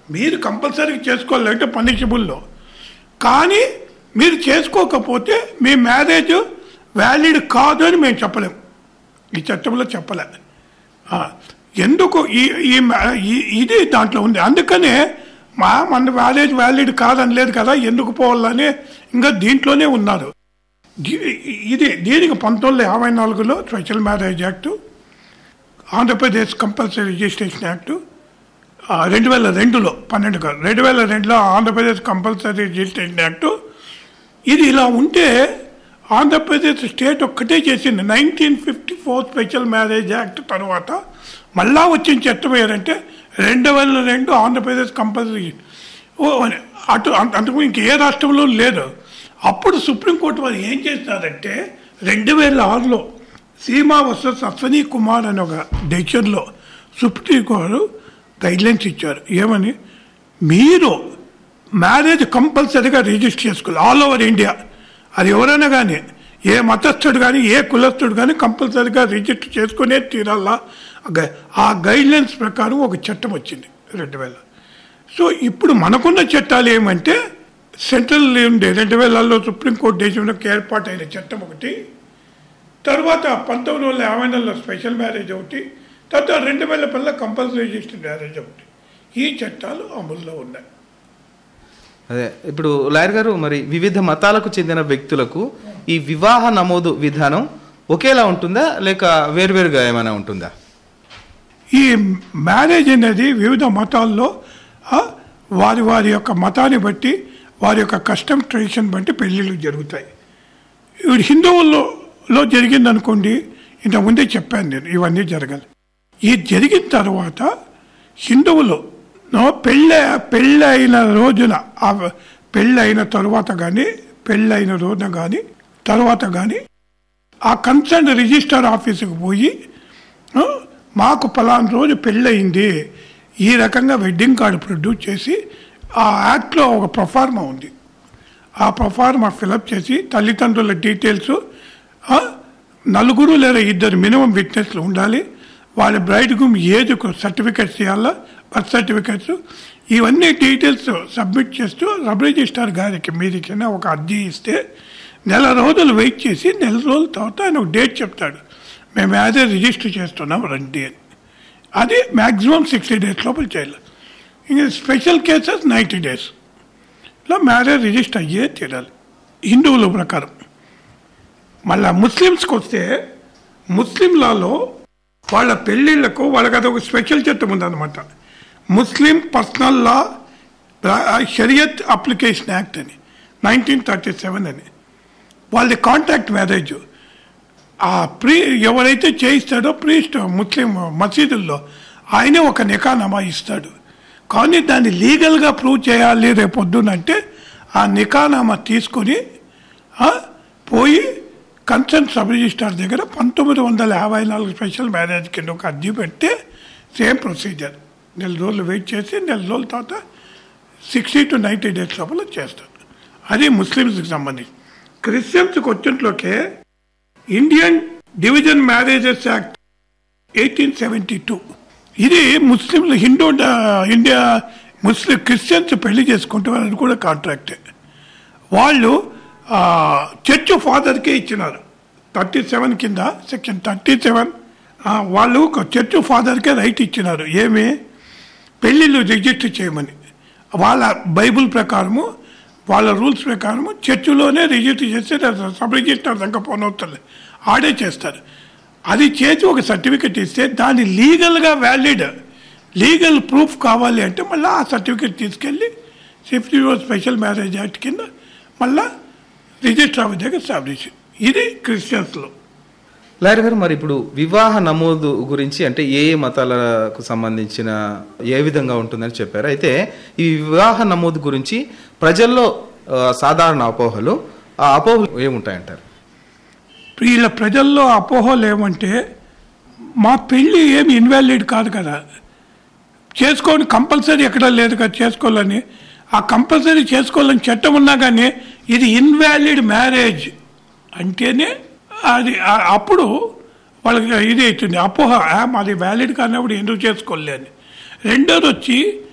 మీరు కంపల్సరీగా చేసుకోవాలంటే పనిషబుల్లో కానీ మీరు చేసుకోకపోతే మీ మ్యారేజ్ వ్యాలిడ్ కాదు అని మేము చెప్పలేము ఈ చట్టంలో చెప్పలే ఆ, ఎందుకు ఈ ఈ మ్యా- ఈ- ఇది దాంట్లో ఉంది అందుకనే మా మన మ్యారేజ్ వ్యాలిడ్ కాదని లేదు కదా ఎందుకు పోవాలని ఇంకా దీంట్లోనే ఉన్నారు దీ- ఇది దీనికి పంతొమ్మిది యాభై నాలుగులో special marriage act Andhra Pradesh compulsory registration act ఆ, రెండు వేల రెండులో పన్నెండు కాదు రెండు వేల రెండులో ఆంధ్రప్రదేశ్ కంపల్సరీ రిజిస్ట్రేషన్ యాక్టు ఇది ఇలా ఉంటే ఆంధ్రప్రదేశ్ స్టేట్ ఒక్కటే చేసింది nineteen fifty four special marriage act తర్వాత మళ్ళా వచ్చిన చట్టం ఏంటంటే రెండు వేల రెండు ఆంధ్రప్రదేశ్ కంపల్సరీ ఓ అని అటు అంత- అంతకు ఇంక ఏ రాష్ట్రంలో లేదు అప్పుడు సుప్రీంకోర్టు వారు ఏం చేస్తారంటే రెండు వేల ఆరులో సీమా వర్సెస్ అశ్వనీ కుమార్ అనే ఒక డెసిషన్లో సుప్రీంకోర్టు గైడ్లైన్స్ ఇచ్చారు ఏమని మీరు మ్యారేజ్ కంపల్సరీగా రిజిస్టర్ చేసుకోవాలి ఆల్ ఓవర్ ఇండియా అది ఎవరైనా కానీ ఏ మతస్థుడు కానీ ఏ కులస్థుడు కానీ కంపల్సరీగా రిజిస్టర్ చేసుకునే తీరాలా గ- ఆ గైడ్లైన్స్ ప్రకారం ఒక చట్టం వచ్చింది రెండు వేల సో ఇప్పుడు మనకున్న చట్టాలు ఏమంటే సెంట్రల్ ఉండే రెండు వేలలో సుప్రీంకోర్టు దేశంలోకి ఏర్పాటైన చట్టం ఒకటి తర్వాత పంతొమ్మిది వందల యాభై నెలలో స్పెషల్ మ్యారేజ్ ఒకటి తర్వాత రెండు వేల పనుల కంపల్సరీ రిజిస్టర్ మ్యారేజ్ ఒకటి ఈ చట్టాలు అమల్లో ఉన్నాయి అదే ఇప్పుడు లాయర్ గారు మరి వివిధ మతాలకు చెందిన వ్యక్తులకు ఈ వివాహ నమోదు విధానం ఒకేలా ఉంటుందా లేక వేరువేరుగా ఏమైనా ఉంటుందా ఈ మ్యారేజ్ అనేది వివిధ మతాల్లో ఆ, వారి వారి యొక్క మతాన్ని బట్టి వారి యొక్క కస్టమ్ ట్రెడిషన్ బట్టి పెళ్ళిళ్ళు జరుగుతాయి ఇప్పుడు హిందువుల్లో లో జరిగింది అనుకోండి ఇంతకుముందే చెప్పాను నేను ఇవన్నీ జరగాలి ఇది జరిగిన తర్వాత హిందువులు నో పెళ్ళ పెళ్ళి అయిన రోజున ఆ పెళ్ళి అయిన తర్వాత కానీ పెళ్ళి అయిన రోజున కానీ తర్వాత కానీ ఆ కన్సర్న్ రిజిస్టర్ ఆఫీసుకు పోయి ఆ, మాకు పలానా రోజు పెళ్ళయింది ఈ రకంగా వెడ్డింగ్ కార్డు ప్రొడ్యూస్ చేసి ఆ యాక్ట్లో ఒక ప్రొఫార్మా ఉంది ఆ ప్రొఫార్మా ఫిలప్ చేసి తల్లిదండ్రుల డీటెయిల్స్ ఆ, నలుగురు లేదా ఇద్దరు మినిమం విట్నెస్లు ఉండాలి వాళ్ళ బ్రైడ్ గుమ్ ఏజ్ సర్టిఫికెట్స్ ఇవ్వాలా బర్త్ సర్టిఫికెట్స్ ఇవన్నీ డీటెయిల్స్ సబ్మిట్ చేస్తూ సబ్ రిజిస్టార్ గారికి మీరు కింద ఒక అర్జీ ఇస్తే నెల రోజులు వెయిట్ చేసి నెల రోజుల తర్వాత ఆయన ఒక డేట్ చెప్తాడు మేము అదే రిజిస్టర్ చేస్తున్నాం రండి అని అది మ్యాక్సిమం సిక్స్టీ డేస్ లోపల చేయాలి ఇంకా స్పెషల్ కేసెస్ నైంటీ డేస్ ఇలా మ్యారేజ్ రిజిస్టర్ అయ్యే తీరాలి హిందువుల ప్రకారం మళ్ళా ముస్లిమ్స్కి వస్తే ముస్లిం లాలో వాళ్ళ పెళ్ళిళ్ళకు వాళ్ళకి అదొక స్పెషల్ చట్టం ఉందన్నమాట Muslim personal law Shariat application act అని నైన్టీన్ థర్టీ సెవెన్ అని వాళ్ళది కాంట్రాక్ట్ మ్యారేజ్ ఆ ప్రీ ఎవరైతే చేయిస్తాడో ప్రీస్ట్ ముస్లిం మసీదుల్లో ఆయనే ఒక నికానామా ఇస్తాడు కానీ దాన్ని లీగల్గా ప్రూవ్ చేయాలి రేపు పొద్దునంటే ఆ నికానామా తీసుకొని ఆ, పోయి కన్సర్న్ సబ్ రిజిస్టార్ దగ్గర పంతొమ్మిది వందల యాభై నాలుగు స్పెషల్ మ్యారేజ్ కింద ఒక అర్జీ పెడితే సేమ్ ప్రొసీజర్ నెల రోజులు వెయిట్ చేసి నెల రోజుల తర్వాత సిక్స్టీ టు నైంటీ డేస్ లోపల చేస్తారు అది ముస్లిమ్స్కి సంబంధించి క్రిస్టియన్స్కి వచ్చినట్లోకే Indian division marriages act eighteen seventy two ఇది ముస్లింలు హిందూ డ- ఇండియా ముస్లిం క్రిస్టియన్స్ పెళ్లి చేసుకుంటారు అది కూడా కాంట్రాక్టే వాళ్ళు ఆ, చర్చ్ ఫాదర్కే ఇచ్చినారు థర్టీ సెవెన్ కింద సెక్షన్ థర్టీ సెవెన్ వాళ్ళు ఒక చర్చ్ ఫాదర్కే రైట్ ఇచ్చినారు ఏమి పెళ్ళిళ్ళు రిజిస్టర్ చేయమని వాళ్ళ బైబుల్ ప్రకారము వాళ్ళ రూల్స్ ప్రకారము చర్చిలోనే రిజిస్టర్ చేస్తే సబ్ రిజిస్టర్ దాకా పోనవుతుంది ఆడే చేస్తారు అది చేసి ఒక సర్టిఫికెట్ ఇస్తే దాన్ని లీగల్గా వ్యాలిడ్ లీగల్ ప్రూఫ్ కావాలి అంటే మళ్ళీ ఆ సర్టిఫికెట్ తీసుకెళ్ళి ఫిఫ్టీ స్పెషల్ మ్యారేజ్ యాక్ట్ కింద మళ్ళా రిజిస్టర్ ఆఫీస్ దగ్గర స్టాబ్లిష్ ఇది క్రిస్టియన్స్లో లాయర్ గారు మరి ఇప్పుడు వివాహ నమోదు గురించి అంటే ఏ ఏ మతాలకు సంబంధించిన ఏ విధంగా ఉంటుందని చెప్పారు అయితే ఈ వివాహ నమోదు గురించి ప్రజల్లో ఆ, సాధారణ అపోహలు ఆ అపోహలు ఏముంటాయంటారు వీళ్ళ ప్రజల్లో అపోహలు ఏమంటే మా పెళ్ళి ఏమి ఇన్వాలిడ్ కాదు కదా చేసుకోని కంపల్సరీ ఎక్కడా లేదు కదా చేసుకోవాలని ఆ కంపల్సరీ చేసుకోవాలని చట్టం ఉన్నా కానీ ఇది ఇన్వాలిడ్ మ్యారేజ్ అంటేనే అది ఆ- అప్పుడు వాళ్ళకి ఇది అవుతుంది అపోహ ఆ, మాది వ్యాలిడ్ కానప్పుడు ఎందుకు చేసుకోలే అని రెండోది వచ్చి